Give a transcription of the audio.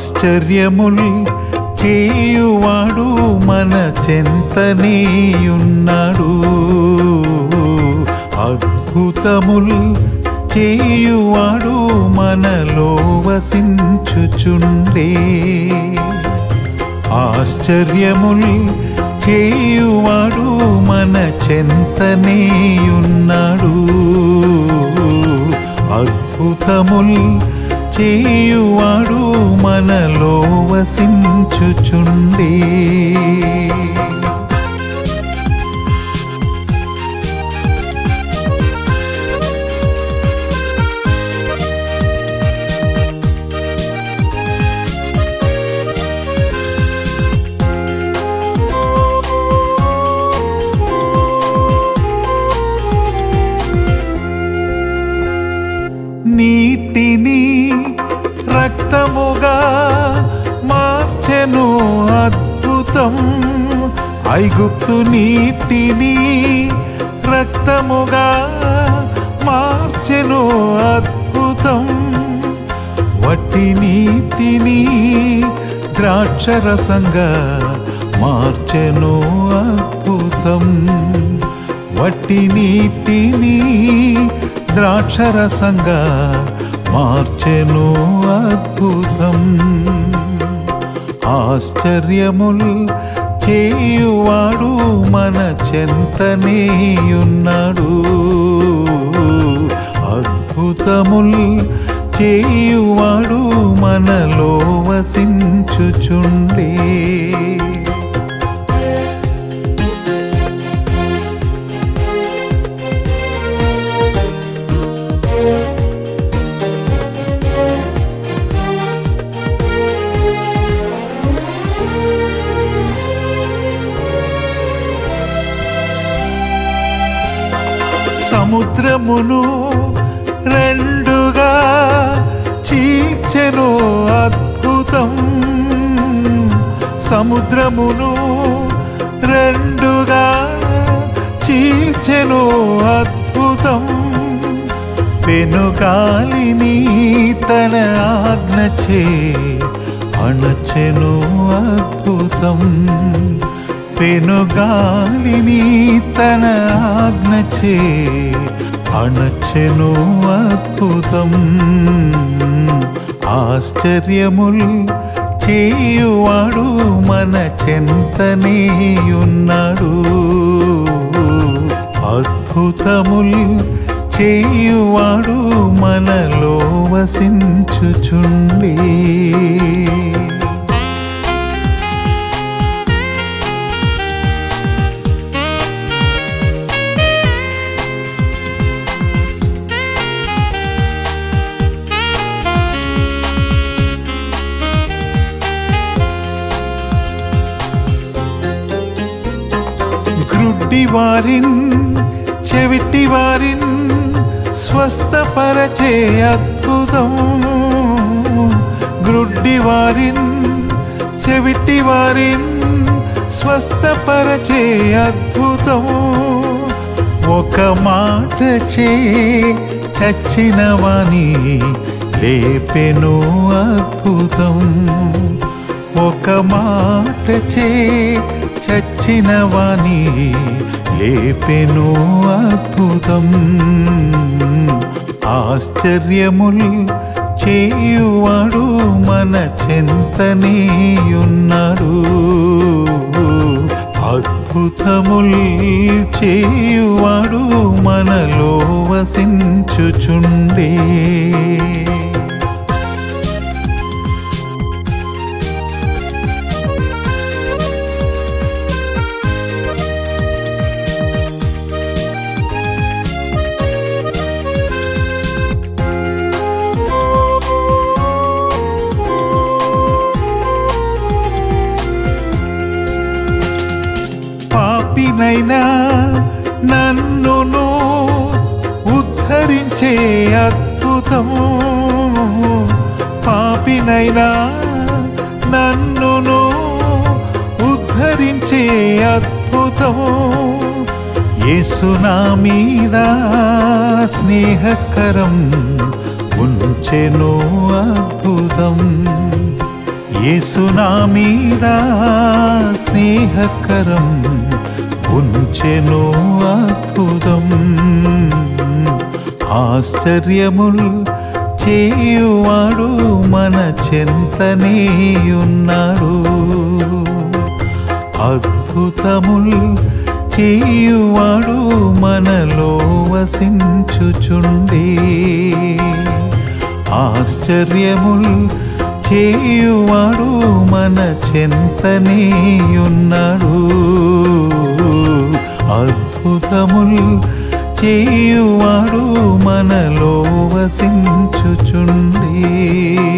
ఆశ్చర్యముల్ చేయువాడు మన చెంతనేయున్నాడు అద్భుతముల్ చేయువాడు మనలో వసించుచుండే ఆశ్చర్యముల్ చేయువాడు మన చెంతనేయున్నాడు అద్భుతముల్ చేయువాడు మనలో వసించుచుండే నీటిని రక్తముగా మార్చెను అద్భుతం ఐగుప్తు నీటిని రక్తముగా మార్చెను అద్భుతం వట్టి నీటిని ద్రాక్షరసంగా మార్చెను అద్భుతం వట్టి నీటిని ద్రాక్షరసంగా మార్చెను అద్భుతం ఆశ్చర్యముల్ చేయువాడు మన చెంతనేయున్నాడు అద్భుతముల్ చేయువాడు మనలో వసించుచుండే సముద్రమును రెండుగా చీల్చెను అద్భుతం సముద్రమును రెండుగా చీల్చెను అద్భుతం పెనుగాలిని తన ఆజ్ఞచే అణచెను అద్భుతం పెనుగాలిని తన ఆజ్ఞచే అణచెను అద్భుతం ఆశ్చర్యముల్ చేయువాడు మన చెంతనేయున్నాడు అద్భుతముల్ చేయువాడు మనలో వసించుచుండే గ్రుడ్డి వారిన్ చెవిటి వారిన్ స్వస్థపరచే అద్భుతం గ్రుడ్డి వారిన్ చెవిటి వారిన్ స్వస్థపరచే అద్భుతం ఒక మాట చే చచ్చిన వాణి లేపెను అద్భుతం ఒక మాట చే చచ్చిన వాణి లేపెను అద్భుతం ఆశ్చర్యముల్ చేయువాడు మన చెంతనేయున్నాడు అద్భుతముల్ చేయువాడు మనలో వసించుచుండే పాపినైనా నన్నును ఉద్ధరించే అద్భుతం పాపినైనా నన్నును ఉద్ధరించే అద్భుతం యేసునా మీద స్నేహకరం ఉంచెను అద్భుతం యేసునా మీద స్నేహకరం ఉంచెను అద్భుతం ఆశ్చర్యముల్ చేయువాడు మన చెంతనే ఉన్నాడు అద్భుతముల్ చేయువాడు మనలో వసించుచుండే ఆశ్చర్యముల్ చేయువాడు మన చెంతనే ఉన్నాడు అద్భుతముల్ చేయువాడు మనలో వసించుచుండే